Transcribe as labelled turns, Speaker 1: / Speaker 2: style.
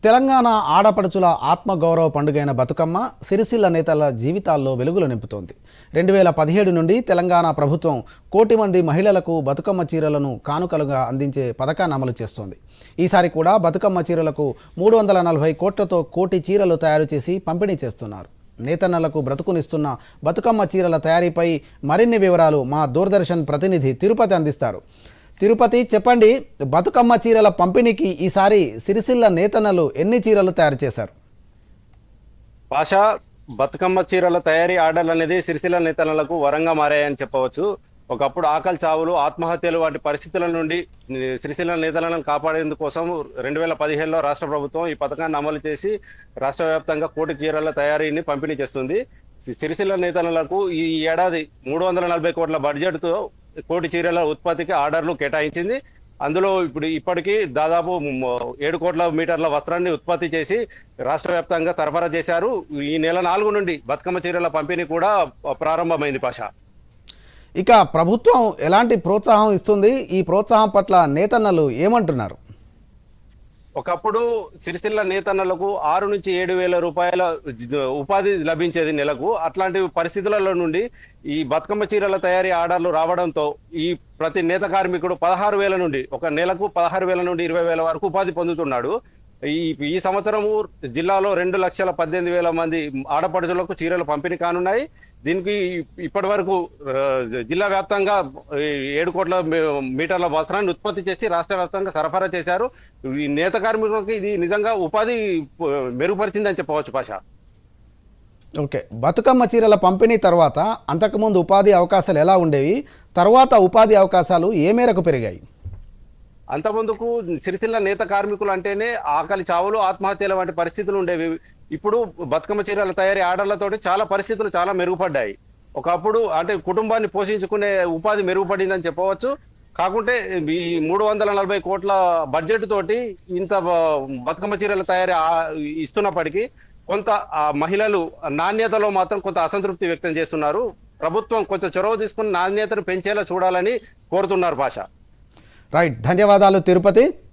Speaker 1: తెలంగాణ ఆడపడుచుల ఆత్మగౌరవ పండుగైన బతుకమ్మ సిరిసిల్ల నేతల జీవితాల్లో వెలుగులు నింపుతోంది రెండు వేల పదిహేడు నుండి తెలంగాణ ప్రభుత్వం కోటి మంది మహిళలకు బతుకమ్మ చీరలను కానుకలుగా అందించే పథకాన్ని అమలు చేస్తోంది ఈసారి కూడా బతుకమ్మ చీరలకు మూడు వందల నలభై కోట్లతో కోటి చీరలు తయారు చేసి పంపిణీ చేస్తున్నారు నేతన్నలకు బ్రతుకునిస్తున్న బతుకమ్మ చీరల తయారీపై మరిన్ని వివరాలు మా దూరదర్శన్ ప్రతినిధి తిరుపతి అందిస్తారు తిరుపతి చెప్పండి బతుకమ్మ చీరల పంపిణీకి ఈసారి సిరిసిల్ల నేతన్నలు ఎన్ని చీరలు తయారు చేశారు
Speaker 2: భాష బతుకమ్మ చీరల తయారీ ఆర్డర్లు అనేది సిరిసిల్ల నేతలకు వరంగా మారాయని చెప్పవచ్చు ఒకప్పుడు ఆకలి చావులు ఆత్మహత్యలు వంటి పరిస్థితుల నుండి ఈ, సిరిసిల్ల నేతలను కాపాడేందుకు కోసం రెండు వేల పదిహేనులో రాష్ట్ర ప్రభుత్వం ఈ పథకాన్ని అమలు చేసి రాష్ట్ర వ్యాప్తంగా కోటి చీరల తయారీని పంపిణీ చేస్తుంది సి- సిరిసిల్ల నేతలకు ఈ ఏడాది మూడు వందల నలభై కోట్ల బడ్జెట్తో కోటి చీరల ఉత్పత్తికి ఆర్డర్లు కేటాయించింది అందులో ఇప్పుడు ఇప్పటికీ దాదాపు మ- ఏడు కోట్ల మీటర్ల వస్త్రాన్ని ఉత్పత్తి చేసి రాష్ట్ర వ్యాప్తంగా సరఫరా చేశారు ఈ నెల నాలుగు నుండి బతుకమ్మ చీరల పంపిణీ కూడా ప్రారంభమైంది పాష
Speaker 1: ఇక ప్రభుత్వం ఎలాంటి ప్రోత్సాహం ఇస్తుంది ఈ ప్రోత్సాహం పట్ల నేతన్నలు ఏమంటున్నారు
Speaker 2: ఒకప్పుడు సిరిసిల్ల నేతన్నలకు ఆరు నుంచి ఏడు వేల రూపాయల జ- ఉపాధి లభించేది నెలకు అట్లాంటి పరిస్థితులలో నుండి ఈ బతుకమ్మ చీరల తయారీ ఆర్డర్లు రావడంతో ఈ ప్రతి నేత కార్మికుడు పదహారు వేల నుండి ఒక నెలకు పదహారు వేల నుండి ఇరవై వేల వరకు ఉపాధి పొందుతున్నాడు ఈ ఈ సంవత్సరము జిల్లాలో రెండు లక్షల పద్దెనిమిది వేల మంది ఆడపడుచులకు చీరలు పంపిణీ కానున్నాయి దీనికి ఇప్పటి వరకు ఆ, జిల్లా వ్యాప్తంగా ఈ ఏడు కోట్ల మీ- మీటర్ల వస్త్రాన్ని ఉత్పత్తి చేసి రాష్ట్ర వ్యాప్తంగా సరఫరా చేశారు ఈ నేత కార్మికులకు ఇది నిజంగా ఉపాధి ఆ, మెరుగుపరిచిందని చెప్పవచ్చు పాష
Speaker 1: ఓకే బతుకమ్మ చీరల పంపిణీ తర్వాత అంతకుముందు ఉపాధి అవకాశాలు ఎలా ఉండేవి తర్వాత ఉపాధి అవకాశాలు ఏ మేరకు పెరిగాయి
Speaker 2: అంతమందుకు సిరిసిల్ల నేత కార్మికులు అంటేనే ఆకలి చావులు ఆత్మహత్యల వంటి పరిస్థితులు ఉండేవి ఇప్పుడు బతుకమ్మ చీరల తయారీ ఆర్డర్లతోటి చాలా పరిస్థితులు చాలా మెరుగుపడ్డాయి ఒకప్పుడు అంటే కుటుంబాన్ని పోషించుకునే ఉపాధి మెరుగుపడిందని చెప్పవచ్చు కాకుంటే ఈ మూడు వందల నలభై కోట్ల బడ్జెట్ తోటి ఇంత బ- బతుకమ్మ చీరల తయారీ ఆ- ఇస్తున్నప్పటికీ కొంత ఆ మహిళలు నాణ్యతలో మాత్రం కొంత అసంతృప్తి వ్యక్తం చేస్తున్నారు ప్రభుత్వం కొంచెం చొరవ తీసుకుని నాణ్యతను పెంచేలా చూడాలని కోరుతున్నారు భాష
Speaker 1: రైట్ ధన్యవాదాలు తిరుపతి